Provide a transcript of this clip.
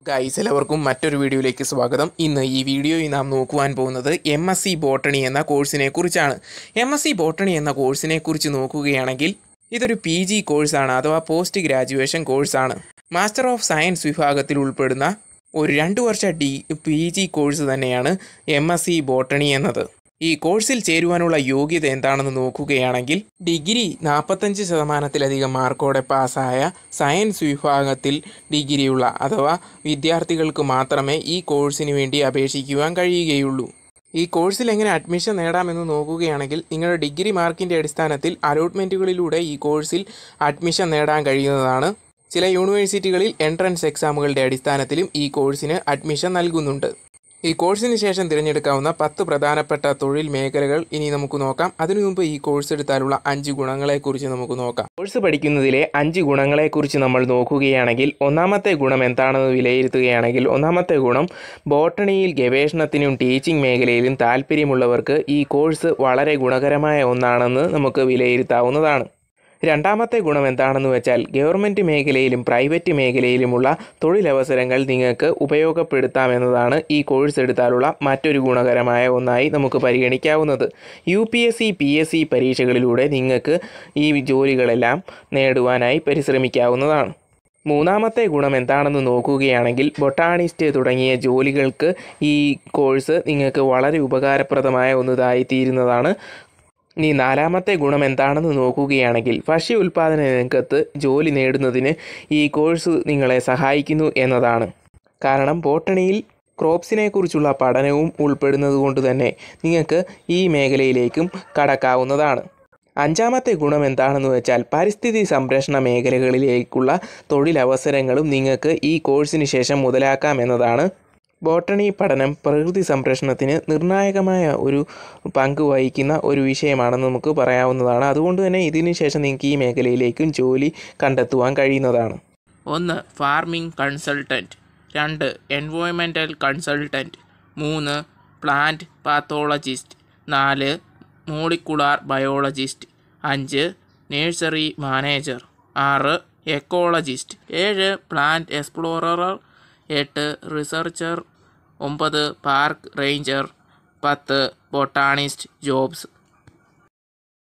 guys എല്ലാവർക്കും മറ്റൊരു വീഡിയോയിലേക്ക് സ്വാഗതം ഇന്ന് ഈ വീഡിയോയിൽ നാം നോക്കുവാൻ പോകുന്നത് എം എസ് സി ബോട്ടണി എന്ന കോഴ്സിനെ കുറിച്ചാണ് എം എസ് സി ബോട്ടണി എന്ന കോഴ്സിനെ കുറിച്ച് നോക്കുകയാണെങ്കിൽ ഇതൊരു പി ജി കോഴ്സാണ് അഥവാ പോസ്റ്റ് ഗ്രാജുവേഷൻ കോഴ്സാണ് മാസ്റ്റർ ഓഫ് സയൻസ് വിഭാഗത്തിൽ ഉൾപ്പെടുന്ന ഒരു രണ്ട് വർഷ ഡി പി ജി കോഴ്സ് തന്നെയാണ് എം എസ് സി ബോട്ടണി എന്നത് ഈ കോഴ്സിൽ ചേരുവാനുള്ള യോഗ്യത എന്താണെന്ന് നോക്കുകയാണെങ്കിൽ ഡിഗ്രി നാൽപ്പത്തഞ്ച് ശതമാനത്തിലധികം മാർക്കോടെ പാസ്സായ സയൻസ് വിഭാഗത്തിൽ ഡിഗ്രിയുള്ള അഥവാ വിദ്യാർത്ഥികൾക്ക് മാത്രമേ ഈ കോഴ്സിന് വേണ്ടി അപേക്ഷിക്കുവാൻ കഴിയുകയുള്ളൂ ഈ കോഴ്സിൽ എങ്ങനെ അഡ്മിഷൻ നേടാമെന്ന് നോക്കുകയാണെങ്കിൽ നിങ്ങളുടെ ഡിഗ്രി മാർക്കിൻ്റെ അടിസ്ഥാനത്തിൽ അലോട്ട്മെൻറ്റുകളിലൂടെ ഈ കോഴ്സിൽ അഡ്മിഷൻ നേടാൻ കഴിയുന്നതാണ് ചില യൂണിവേഴ്സിറ്റികളിൽ എൻട്രൻസ് എക്സാമുകളുടെ അടിസ്ഥാനത്തിലും ഈ കോഴ്സിന് അഡ്മിഷൻ നൽകുന്നുണ്ട് ഈ കോഴ്സിന് ശേഷം തിരഞ്ഞെടുക്കാവുന്ന പത്ത് പ്രധാനപ്പെട്ട തൊഴിൽ മേഖലകൾ ഇനി നമുക്ക് നോക്കാം അതിനു മുമ്പ് ഈ കോഴ്സ് എടുത്താലുള്ള അഞ്ച് ഗുണങ്ങളെക്കുറിച്ച് നമുക്ക് നോക്കാം കോഴ്സ് പഠിക്കുന്നതിലെ അഞ്ച് ഗുണങ്ങളെക്കുറിച്ച് നമ്മൾ നോക്കുകയാണെങ്കിൽ ഒന്നാമത്തെ ഗുണം എന്താണെന്ന് വിലയിരുത്തുകയാണെങ്കിൽ ഒന്നാമത്തെ ഗുണം ബോട്ടണിയിൽ ഗവേഷണത്തിനും ടീച്ചിങ് മേഖലയിലും താല്പര്യമുള്ളവർക്ക് ഈ കോഴ്സ് വളരെ ഗുണകരമായ ഒന്നാണെന്ന് നമുക്ക് വിലയിരുത്താവുന്നതാണ് രണ്ടാമത്തെ ഗുണം എന്താണെന്ന് വെച്ചാൽ ഗവൺമെൻറ് മേഖലയിലും പ്രൈവറ്റ് മേഖലയിലുമുള്ള തൊഴിലവസരങ്ങൾ നിങ്ങൾക്ക് ഉപയോഗപ്പെടുത്താമെന്നതാണ് ഈ കോഴ്സ് എടുത്താലുള്ള മറ്റൊരു ഗുണകരമായ ഒന്നായി നമുക്ക് പരിഗണിക്കാവുന്നത് U P S C P S C പരീക്ഷകളിലൂടെ നിങ്ങൾക്ക് ഈ ജോലികളെല്ലാം നേടുവാനായി പരിശ്രമിക്കാവുന്നതാണ് മൂന്നാമത്തെ ഗുണം എന്താണെന്ന് നോക്കുകയാണെങ്കിൽ ബൊട്ടാണിസ്റ്റ് തുടങ്ങിയ ജോലികൾക്ക് ഈ കോഴ്സ് നിങ്ങൾക്ക് വളരെ ഉപകാരപ്രദമായ ഒന്നതായി തീരുന്നതാണ് ഇനി നാലാമത്തെ ഗുണം എന്താണെന്ന് നോക്കുകയാണെങ്കിൽ ഭക്ഷ്യ ഉൽപ്പാദന രംഗത്ത് ജോലി നേടുന്നതിന് ഈ കോഴ്സ് നിങ്ങളെ സഹായിക്കുന്നു എന്നതാണ് കാരണം ബോട്ടണിയിൽ ക്രോപ്സിനെ കുറിച്ചുള്ള പഠനവും ഉൾപ്പെടുന്നത് കൊണ്ട് തന്നെ നിങ്ങൾക്ക് ഈ മേഖലയിലേക്കും കടക്കാവുന്നതാണ് അഞ്ചാമത്തെ ഗുണം എന്താണെന്ന് വെച്ചാൽ പരിസ്ഥിതി സംരക്ഷണ മേഖലകളിലേക്കുള്ള തൊഴിലവസരങ്ങളും നിങ്ങൾക്ക് ഈ കോഴ്സിന് ശേഷം മുതലാക്കാം എന്നതാണ് ബോട്ടണി പഠനം പ്രകൃതി സംരക്ഷണത്തിന് നിർണായകമായ ഒരു പങ്ക് വഹിക്കുന്ന ഒരു വിഷയമാണെന്ന് നമുക്ക് പറയാവുന്നതാണ് അതുകൊണ്ട് തന്നെ ഇതിന് ശേഷം നിങ്ങൾക്ക് ഈ മേഖലയിലേക്കും ജോലി കണ്ടെത്തുവാൻ കഴിയുന്നതാണ് ഒന്ന് ഫാർമിംഗ് കൺസൾട്ടൻറ്റ് രണ്ട് എൻവോയ്മെൻ്റൽ കൺസൾട്ടൻറ്റ് മൂന്ന് പ്ലാന്റ് പാത്തോളജിസ്റ്റ് നാല് മോളിക്കുലാർ ബയോളജിസ്റ്റ് അഞ്ച് നേഴ്സറി മാനേജർ ആറ് എക്കോളജിസ്റ്റ് ഏഴ് പ്ലാന്റ് എക്സ്പ്ലോറർ എട്ട് റിസർച്ചർ ഒമ്പത് പാർക്ക് റേഞ്ചർ പത്ത് ബൊട്ടാണിസ്റ്റ് ജോബ്സ്